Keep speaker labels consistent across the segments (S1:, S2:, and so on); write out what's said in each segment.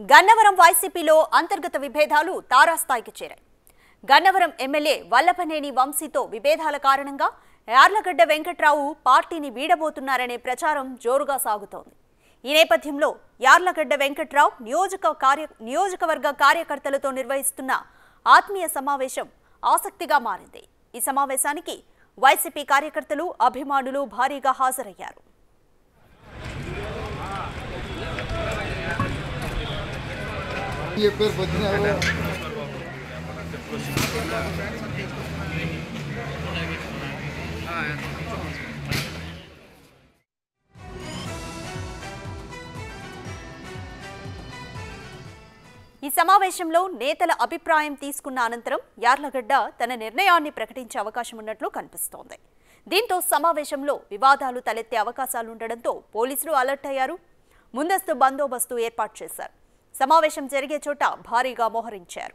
S1: గన్నవరం వైసీపీలో అంతర్గత విభేదాలు తారాస్థాయికి చేరాయి గన్నవరం ఎమ్మెల్యే వల్లభనేని వంశీతో విభేదాల కారణంగా యార్లగడ్డ వెంకట్రావు పార్టీని వీడబోతున్నారనే ప్రచారం జోరుగా సాగుతోంది ఈ నేపథ్యంలో యార్లగడ్డ వెంకట్రావు నియోజక కార్య నియోజకవర్గ కార్యకర్తలతో నిర్వహిస్తున్న ఆత్మీయ సమావేశం ఆసక్తిగా మారింది ఈ సమావేశానికి వైసీపీ కార్యకర్తలు అభిమానులు భారీగా హాజరయ్యారు
S2: చెప్పారు పొద్దున ఎవరో.
S1: ఈ సమావేశంలో నేతల అభిప్రాయం తీసుకున్న అనంతరం యార్లగడ్డ తన నిర్ణయాన్ని ప్రకటించే అవకాశం ఉన్నట్లు కనిపిస్తోంది దీంతో సమావేశంలో వివాదాలు తలెత్తే అవకాశాలుండడంతో పోలీసులు అలర్ట్ అయ్యారు ముందస్తు బందోబస్తు ఏర్పాటు చేశారు సమావేశం జరిగే చోట భారీగా మోహరించారు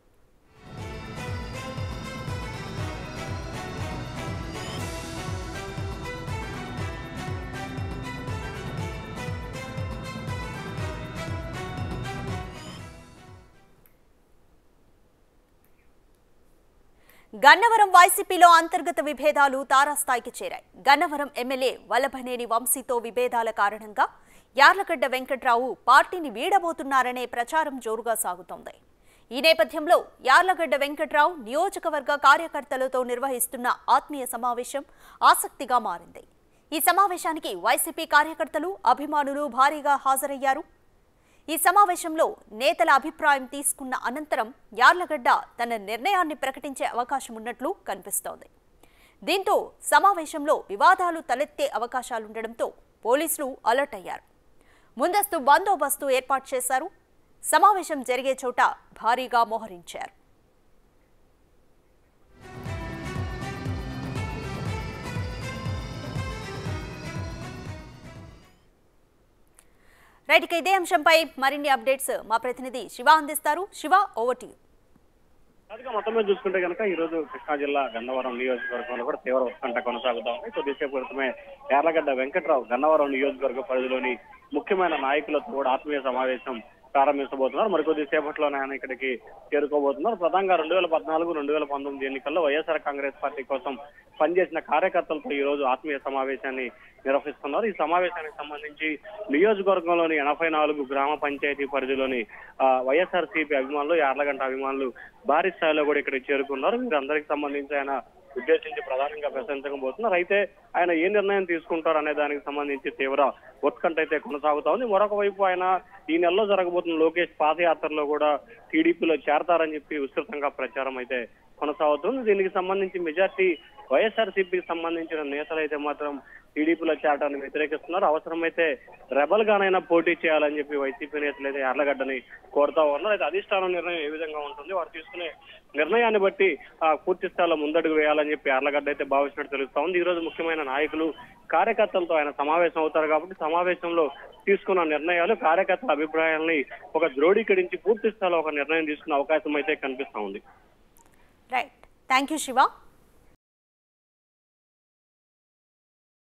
S1: గన్నవరం వైసీపీలో అంతర్గత విభేదాలు తారాస్థాయికి చేరాయి గన్నవరం ఎమ్మెల్యే వల్లభనేని వంశీతో విభేదాల కారణంగా యార్లగడ్డ వెంకట్రావు పార్టీని వీడబోతున్నారనే ప్రచారం జోరుగా సాగుతోంది ఈ నేపథ్యంలో యార్లగడ్డ వెంకట్రావు నియోజకవర్గ కార్యకర్తలతో నిర్వహిస్తున్న ఆత్మీయ సమావేశం ఆసక్తిగా మారింది ఈ సమావేశానికి వైసీపీ కార్యకర్తలు అభిమానులు భారీగా హాజరయ్యారు ఈ సమావేశంలో నేతల అభిప్రాయం తీసుకున్న అనంతరం యార్లగడ్డ తన నిర్ణయాన్ని ప్రకటించే అవకాశం ఉన్నట్లు కనిపిస్తోంది దీంతో సమావేశంలో వివాదాలు తలెత్తే అవకాశాలుండడంతో పోలీసులు అలర్ట్ అయ్యారు ముందస్తు బందోబస్తు ఏర్పాటు చేశారు సమావేశం జరిగే చోట భారీగా మోహరించారు రైట్ ఇక ఇదే అంశంపై మరిన్ని అప్డేట్స్ మా ప్రతినిధి శివ అందిస్తారు శివ ఓవర్ టు యూ
S3: అదిగా మొత్తం మీద చూసుకుంటే కనుక ఈ రోజు కృష్ణా జిల్లా గన్నవరం నియోజకవర్గంలో కూడా తీవ్ర ఉత్కంఠ కొనసాగుతా ఉంది కొద్దిసేపు క్రితమే యార్లగడ్డ వెంకట్రావు గన్నవరం నియోజకవర్గ పరిధిలోని ముఖ్యమైన నాయకులతో కూడా ఆత్మీయ సమావేశం ప్రారంభించబోతున్నారు మరికొద్ది సేపట్లోనే ఆయన ఇక్కడికి చేరుకోబోతున్నారు ప్రధానంగా రెండు వేల పద్నాలుగు రెండు వేల పంతొమ్మిది ఎన్నికల్లో వైఎస్ఆర్ కాంగ్రెస్ పార్టీ కోసం పనిచేసిన కార్యకర్తలతో ఈ రోజు ఆత్మీయ సమావేశాన్ని నిర్వహిస్తున్నారు ఈ సమావేశానికి సంబంధించి నియోజకవర్గంలోని ఎనభై నాలుగు గ్రామ పంచాయతీ పరిధిలోని ఆ, వైఎస్ఆర్ సిపి అభిమానులు యార్లగంట అభిమానులు భారీ స్థాయిలో కూడా ఇక్కడికి చేరుకున్నారు వీరందరికి సంబంధించి ఆయన ఉద్దేశించి ప్రధానంగా ప్రశంసకపోతున్నారు అయితే ఆయన ఏ నిర్ణయం తీసుకుంటారు అనే దానికి సంబంధించి తీవ్ర ఉత్కంఠ అయితే కొనసాగుతా ఉంది మరొక వైపు ఆయన ఈ నెలలో జరగబోతున్న లోకేష్ పాదయాత్రలో కూడా టీడీపీలో చేరతారని చెప్పి విస్తృతంగా ప్రచారం అయితే కొనసాగుతుంది దీనికి సంబంధించి మెజార్టీ వైఎస్ఆర్సీపీకి సంబంధించిన నేతలు అయితే మాత్రం టీడీపీలో చేరటాన్ని వ్యతిరేకిస్తున్నారు అవసరమైతే రెబల్ గానైనా పోటీ చేయాలని చెప్పి వైసీపీ నేతలు అయితే యార్లగడ్డని కోరుతా ఉన్నారు అయితే అధిష్టానం నిర్ణయం ఏ విధంగా ఉంటుంది వారు తీసుకునే నిర్ణయాన్ని బట్టి ఆ, పూర్తి స్థాయిలో ముందడుగు వేయాలని చెప్పి యార్లగడ్డ అయితే భావించినట్టు తెలుస్తా ఉంది ఈ రోజు ముఖ్యమైన నాయకులు కార్యకర్తలతో ఆయన సమావేశం అవుతారు కాబట్టి సమావేశంలో తీసుకున్న నిర్ణయాలు కార్యకర్తల అభిప్రాయాల్ని ఒక ద్రోడీకరించి పూర్తి స్థాయిలో ఒక నిర్ణయం తీసుకునే అవకాశం అయితే కనిపిస్తా ఉంది
S1: రైట్ థ్యాంక్ యూ శివ